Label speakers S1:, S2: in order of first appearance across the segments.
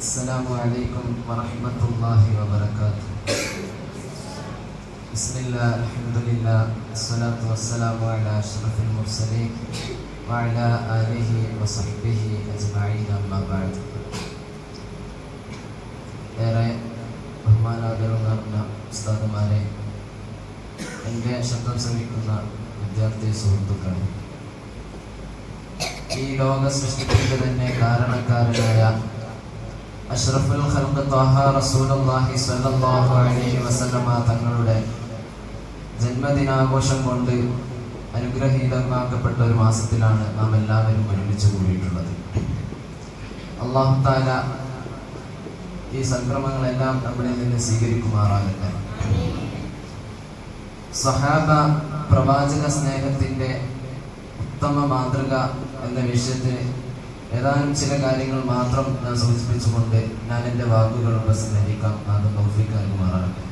S1: السلام عليكم ورحمة الله وبركاته بسم الله الحمد لله الصلاة والسلام على أشرف المرسلين وعلى آله وصحبه أجمعين أما بعد ഏറെ ബഹുമാനാദരവ് നിറഞ്ഞ ഉസ്താദുമാരെ എൻ്റെ ശബ്ദം ശ്രമിക്കുന്ന വിദ്യാർത്ഥി സുഹൃത്തുക്കളെ ഈ ലോക സൃഷ്ടിപ്പിന്റെ തന്നെ കാരണക്കാരനായ അഷ്റഫുൽ ഖൽഖ് ത്വഹ റസൂലുള്ളാഹി സ്വല്ലല്ലാഹു അലൈഹി വസല്ലമ തങ്ങളുടെ ജന്മദിനാഘോഷം കൊണ്ട് അനുഗ്രഹീതമാക്കപ്പെട്ട ഒരു മാസത്തിലാണ് നാം എല്ലാവരും ഒരുമിച്ച് കൂടിയിട്ടുള്ളത് അള്ളാഹു താല ഈ സംക്രമങ്ങളെല്ലാം നമ്മളിൽ നിന്ന് സ്വീകരിക്കുമാറാകട്ടെ സഹാബ പ്രവാചക സ്നേഹത്തിന്റെ ഉത്തമ മാതൃക എന്ന വിഷയത്തിൽ ഏതാനും ചില കാര്യങ്ങൾ മാത്രം ഞാൻ സൂചിപ്പിച്ചുകൊണ്ട് ഞാൻ എൻ്റെ വാക്കുകൾ ഉപസംഹരിക്കാം അത് തൗഫീഖ് നൽകുമാറാകട്ടെ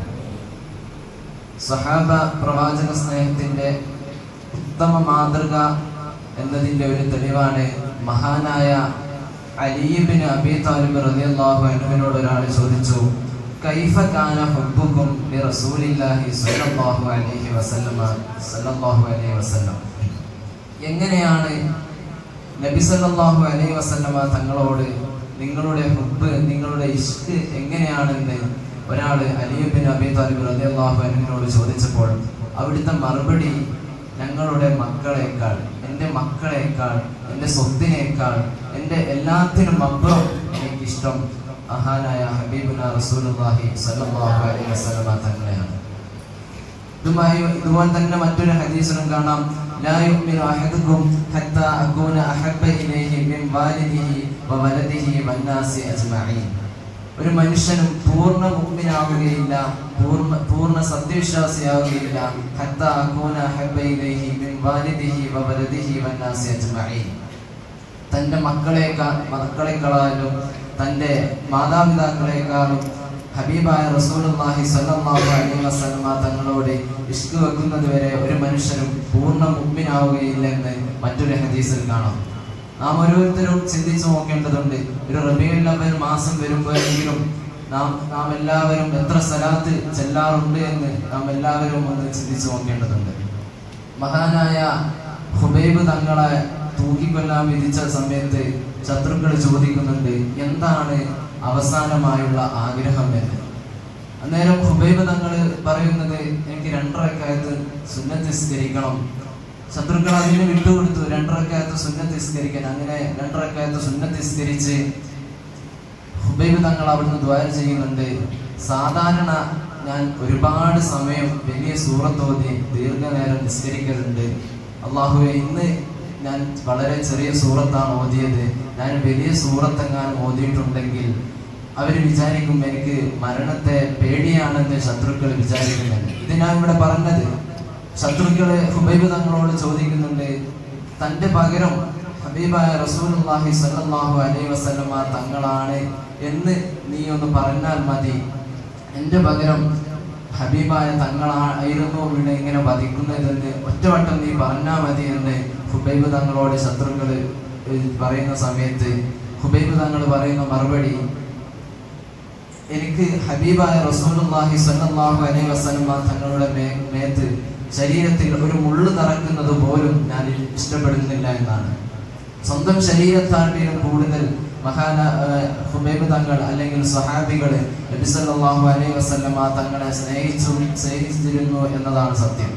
S1: സഹാബ പ്രവാചക സ്നേഹത്തിന്റെ ഉത്തമ മാതൃക എന്നതിൻ്റെ ഒരു തെളിവാണ് മഹാനായ അലീബിന് അബി താലിബ് റളിയല്ലാഹു അൻഹുവിനോട് ഒരാൾ ചോദിച്ചു കൈഫ കാന ഹുബ്ബുക്കും ലി റസൂലില്ലാഹി സ്വല്ലല്ലാഹു അലൈഹി വസല്ലമ സ്വല്ലല്ലാഹു അലൈഹി വസല്ലം എങ്ങനെയാണ് നബി സല്ലല്ലാഹു അലൈഹി വസല്ലമ തങ്ങളോട് നിങ്ങളുടെ ഹുബ്ബ് നിങ്ങളുടെ ഇഷ്ക് എങ്ങനെയാണെന്ന് ഒരാൾ അലിയുബിൻ അബി താലിബ് റളിയല്ലാഹു അൻഹുവിനോട് ചോദിച്ചപ്പോൾ അവിടുത്തെ മറുപടി ഞങ്ങളുടെ മക്കളെക്കാൾ എൻ്റെ മക്കളെക്കാൾ എൻ്റെ സ്വത്തിനേക്കാൾ എൻ്റെ എല്ലാത്തിനും അപ്പുറം എനിക്കിഷ്ടം മഹാനായ ഹബീബുന റസൂലുള്ളാഹി സ്വല്ലല്ലാഹു അലൈഹി വസല്ലമ തങ്ങളെയാണ് ഇതുമായി ഇതുപോലെ തന്നെ മറ്റൊരു ഹദീസിലും കാണാം لا يؤمن أحدكم حتى أكون أحب إليه من والده وولده والناس أجمعين ഒരു മനുഷ്യനും പൂർണ്ണ മുഗ്മിനാവുകയില്ല പൂർണ്ണ പൂർണ്ണ സത്യവിശ്വാസിയാവുകയില്ല ഹത്ത അകൂന അഹബ്ബ ഇലൈഹി മിൻ വാലിദിഹി വവലദിഹി വന്നാസി അജ്മഈൻ തൻ്റെ മക്കളെക്കാൾ മക്കളെക്കാളും തൻ്റെ മാതാപിതാക്കളെക്കാളും ഹബീബായ റസൂലുള്ളാഹി സ്വല്ലല്ലാഹു അലൈഹി വസല്ലമ തങ്ങളോട് ഇഷ്ക് വെക്കുന്നത് വരെ ഒരു മനുഷ്യനും പൂർണ്ണ മുഗ്മിനാവുകയില്ലെന്ന് മറ്റൊരു ഹദീസിൽ കാണാം നാം ഓരോരുത്തരും ചിന്തിച്ചു നോക്കേണ്ടതുണ്ട് ഒരു റബീഉൽ അവൽ മാസം വരുമ്പോഴെങ്കിലും നാം നാം എല്ലാവരും എത്ര സലാത്ത് ചെല്ലാറുണ്ട് എന്ന് നാം എല്ലാവരും ഒന്ന് ചിന്തിച്ചു നോക്കേണ്ടതുണ്ട് മഹാനായ ഹുബൈബ് തങ്ങളെ തൂക്കിക്കൊല്ലാൻ വിധിച്ച സമയത്ത് ശത്രുക്കൾ ചോദിക്കുന്നുണ്ട് എന്താണ് അവസാനമായുള്ള ആഗ്രഹം എന്ന് അന്നേരം ഹുബൈബ് തങ്ങൾ പറയുന്നത് എനിക്ക് രണ്ടരക്കാലത്ത് സുന്നത്തിസ്കരിക്കണം ശത്രുക്കൾ അതിന് വിട്ടുകൊടുത്തു രണ്ടരക്കാലത്ത് സുന്നത്തിസ്കരിക്കാൻ അങ്ങനെ രണ്ടരക്കാലത്ത് സുന്നത്തിസ്കരിച്ച് ഹുബൈബ് തങ്ങൾ അവിടുന്ന് ദ്വാര ചെയ്യുന്നുണ്ട് സാധാരണ ഞാൻ ഒരുപാട് സമയം വലിയ സൂറത്തോതി ദീർഘനേരം നിസ്കരിക്കലുണ്ട് അള്ളാഹുവെ ഇന്ന് ഞാൻ വളരെ ചെറിയ സൂറത്താണ് ഓതിയത് ഞാൻ വലിയ സൂറത്തെങ്ങാനും ഓതിയിട്ടുണ്ടെങ്കിൽ അവർ വിചാരിക്കും എനിക്ക് മരണത്തെ പേടിയാണെന്ന് ശത്രുക്കൾ വിചാരിക്കുന്നുണ്ട് ഇത് ഞാൻ ഇവിടെ പറഞ്ഞത് ശത്രുക്കള് ഹുബൈബ് തങ്ങളോട് ചോദിക്കുന്നുണ്ട് തന്റെ പകരം ഹബീബായ റസൂലുള്ളാഹി സ്വല്ലല്ലാഹു അലൈഹി വസല്ലമ തങ്ങളാണ് എന്ന് നീ ഒന്ന് പറഞ്ഞാൽ മതി എൻ്റെ പകരം ഹബീബായ തങ്ങളായിരുന്നു ഇവിടെ ഇങ്ങനെ വധിക്കുന്നതെന്ന് ഒറ്റവട്ടം നീ പറഞ്ഞാൽ മതി എന്ന് ഹുബൈബ് തങ്ങളോട് ശത്രുക്കൾ പറയുന്ന സമയത്ത് ഹുബൈബ് തങ്ങൾ പറയുന്ന മറുപടി എനിക്ക് ഹബീബായ റസൂലുള്ളാഹി സ്വല്ലല്ലാഹു അലൈഹി വസല്ലമ തങ്ങളുടെ മേ മേത്ത് ശരീരത്തിൽ ഒരു മുള്ളു തറക്കുന്നത് പോലും ഞാൻ ഇഷ്ടപ്പെടുന്നില്ല എന്നാണ് സ്വന്തം ശരീരത്താട്ടിലും കൂടുതൽ മഹാന ഹുബൈബ് തങ്ങൾ അല്ലെങ്കിൽ സഹാബികൾ നബി സല്ലല്ലാഹു അലൈഹി വസല്ലമ തങ്ങളെ സ്നേഹിച്ചു സ്നേഹിച്ചിരുന്നു എന്നതാണ് സത്യം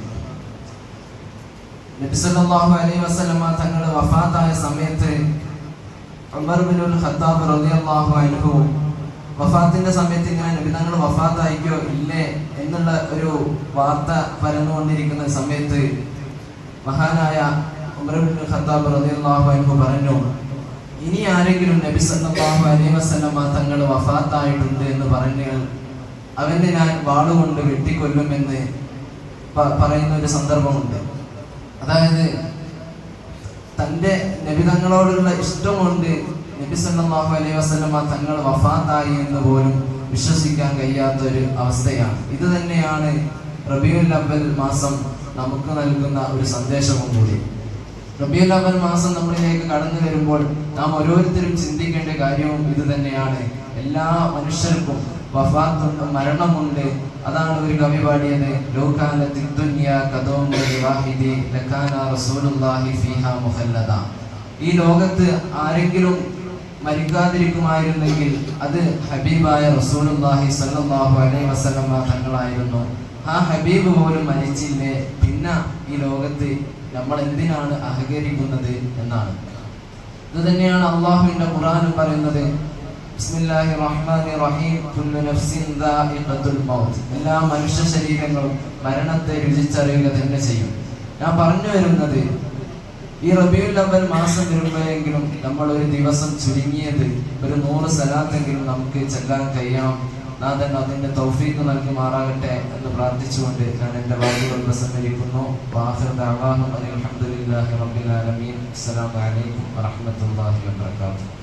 S1: നബി സല്ലല്ലാഹു അലൈഹി വസല്ലമ തങ്ങൾ വഫാത്തായ സമയത്ത് ഉമർ ബിനുൽ ഖത്താബ് റളിയല്ലാഹു അൻഹു വഫാത്തിന്റെ സമയത്ത് ഇങ്ങനെ നബി തങ്ങൾ വഫാത്തായിക്കോ ഇല്ലേ എന്നുള്ള ഒരു വാർത്ത പരന്നുകൊണ്ടിരിക്കുന്ന സമയത്ത് മഹാനായ ഉമർ ബിനുൽ ഖത്താബ് റളിയല്ലാഹു അൻഹു പറഞ്ഞു ഇനി ആരെങ്കിലും നബി സല്ലല്ലാഹു അലൈഹി വസല്ലമ തങ്ങൾ വഫാത്തായിട്ടുണ്ട് എന്ന് പറഞ്ഞാൽ അവനെ ഞാൻ വാളുകൊണ്ട് വെട്ടിക്കൊല്ലുമെന്ന് പറയുന്ന ഒരു സന്ദർഭമുണ്ട് അതായത് തൻ്റെ നബിതങ്ങളോടുള്ള ഇഷ്ടം കൊണ്ട് നബി സല്ലല്ലാഹു അലൈഹി വസല്ലമ തങ്ങൾ വഫാത്തായി എന്ന് പോലും വിശ്വസിക്കാൻ കഴിയാത്ത ഒരു അവസ്ഥയാണ് ഇത് തന്നെയാണ് റബിയുൽ അവൽ മാസം നമുക്ക് നൽകുന്ന ഒരു സന്ദേശവും കൂടി റബിയുൽ അവൽ മാസം നമ്മളിലേക്ക് കടന്നു വരുമ്പോൾ നാം ഓരോരുത്തരും ചിന്തിക്കേണ്ട കാര്യവും ഇത് തന്നെയാണ് എല്ലാ മനുഷ്യർക്കും വഫാത്തുണ്ട് മരണമുണ്ട് അതാണ് ഒരു കവി പാടിയത് ലോകാലത്തിൽ ദുനിയ കദോം വാഹിദി ലക്കാന റസൂലുള്ളാഹി ഫീഹ മുഹല്ലദ ഈ ലോകത്ത് ആരെങ്കിലും മരിക്കാതിരിക്കുമായിരുന്നെങ്കിൽ അത് ഹബീബായ റസൂലുള്ളാഹി സ്വല്ലല്ലാഹു അലൈഹി വസല്ലമ തങ്ങളായിരുന്നു ആ ഹബീബ് പോലും മരിച്ചില്ലേ പിന്നെ ഈ ലോകത്ത് നമ്മൾ എന്തിനാണ് അഹകരിക്കുന്നത് എന്നാണ് ഇത് തന്നെയാണ് അള്ളാഹുവിന്റെ ഖുർആൻ പറയുന്നത് ബിസ്മില്ലാഹിർ റഹ്മാനിർ റഹീം കുല്ലു നഫ്സിൻ ദാഇഖത്തുൽ മൗത്ത് എല്ലാ മനുഷ്യ ശരീരങ്ങളും മരണത്തെ രുചിച്ചറിയുക തന്നെ ചെയ്യും ഞാൻ പറഞ്ഞു വരുന്നത് ഈ റബിയുൽ അവൽ മാസം വരുമ്പോഴെങ്കിലും നമ്മൾ ഒരു ദിവസം ചുരുങ്ങിയത് ഒരു നൂറ് സലാത്തെങ്കിലും നമുക്ക് ചെല്ലാൻ കഴിയണം നാഥൻ അതിന്റെ തൗഫീഖ് നൽകി മാറാകട്ടെ എന്ന് പ്രാർത്ഥിച്ചുകൊണ്ട് ഞാൻ എൻ്റെ വാക്കുകൾ പ്രസംഗിക്കുന്നു വാഹിർ ദഅവാഹും അൽഹംദുലില്ലാഹി റബ്ബിൽ ആലമീൻ അസ്സലാമു അലൈക്കും വറഹ്മത്തുള്ളാഹി വബറകാതുഹു